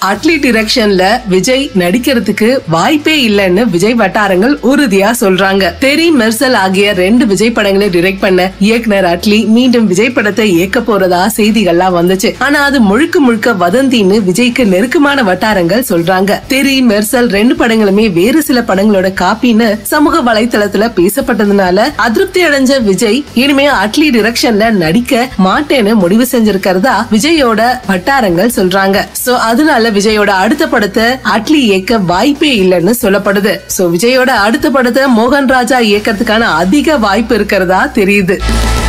அட்லி டிரெக்ஷன்ல விஜய் நடிக்கிறதுக்கு வாய்ப்பே இல்லைன்னு விஜய் வட்டாரங்கள் உறுதியா சொல்றாங்க தெரி மெர்சல் ஆகிய ரெண்டு விஜய் படங்களை டிரெக்ட் பண்ண இயக்குனர் அட்லி மீண்டும் விஜய் படத்தை இயக்க போறதா செய்திகள்லாம் வந்துச்சு ஆனா அது முழுக்க முழுக்க வதந்தின்னு விஜய்க்கு நெருக்கமான வட்டாரங்கள் சொல்றாங்க தெரி மெர்சல் ரெண்டு படங்களுமே வேறு சில படங்களோட காப்பின்னு சமூக வலைத்தளத்துல பேசப்பட்டதுனால அதிருப்தி அடைஞ்ச விஜய் இனிமே அட்லி டிரெக்ஷன்ல நடிக்க மாட்டேன்னு முடிவு செஞ்சிருக்கிறதா விஜயோட வட்டாரங்கள் சொல்றாங்க சோ அதனால விஜயோட அடுத்த படத்தை அட்லி இயக்க வாய்ப்பே இல்லைன்னு சொல்லப்படுது சோ விஜயோட அடுத்த படத்தை மோகன் ராஜா இயக்கத்துக்கான அதிக வாய்ப்பு இருக்கிறதா தெரியுது